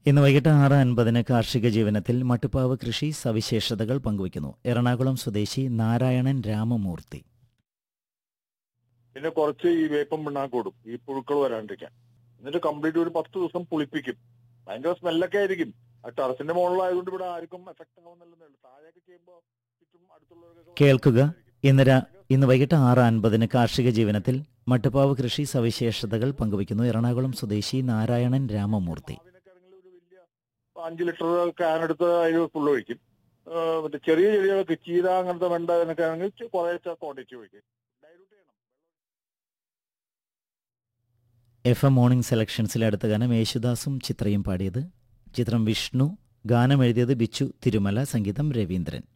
ഇന്ന് വൈകിട്ട് ആറ് അൻപതിന് കാർഷിക ജീവനത്തിൽ മട്ടുപ്പാവ് കൃഷി സവിശേഷതകൾ പങ്കുവയ്ക്കുന്നു എറണാകുളം സ്വദേശി നാരായണൻ രാമമൂർത്തി പിന്നെ കുറച്ച് ഈ വേപ്പം പിണ്ണാക്ക് കൊടുക്കും ഈ പുഴുക്കൾ വരാണ്ടിരിക്കാൻ എന്നിട്ട് കംപ്ലീറ്റ് ഒരു പത്ത് ദിവസം പുളിപ്പിക്കും ഭയങ്കര സ്മെല്ലൊക്കെ ആയിരിക്കും ആ ടെറസിന്റെ മുകളിലായതുകൊണ്ട് ഇവിടെ ആർക്കും എഫക്ട് ആവുന്നില്ലെന്നേ ഉള്ളൂ താഴെയൊക്കെ ചെയ്യുമ്പോൾ ചുറ്റും അടുത്തുള്ളവർക്കൊക്കെ കേൾക്കുക ഇന്ന് രാ- ഇന്ന് വൈകിട്ട് ആറ് അൻപതിന് കാർഷിക ജീവനത്തിൽ മട്ടുപ്പാവ് കൃഷി സവിശേഷതകൾ പങ്കുവയ്ക്കുന്നു എറണാകുളം സ്വദേശി നാരായണൻ രാമമൂർത്തി മാവിനൊക്കെ ആണെങ്കിൽ ഒരു വലിയ അഞ്ച് ലിറ്റർ ക്യാൻ എടുത്ത് അതിൽ ഫുള്ള് ഒഴിക്കും ആ, മറ്റേ ചെറിയ ചെടികളൊക്കെ ചീര അങ്ങനത്തെ വെണ്ട എന്നൊക്കെ ആണെങ്കിൽ കുറേശ്ശെ ക്വാണ്ടിറ്റി ഒഴിക്കും ഡൈലൂട്ട് ചെയ്യണം എഫ് എം മോർണിംഗ് സെലക്ഷൻസിലെ അടുത്ത ഗാനം യേശുദാസും ചിത്രയും പാടിയത് ചിത്രം വിഷ്ണു ഗാനം എഴുതിയത് ബിച്ചു തിരുമല സംഗീതം രവീന്ദ്രൻ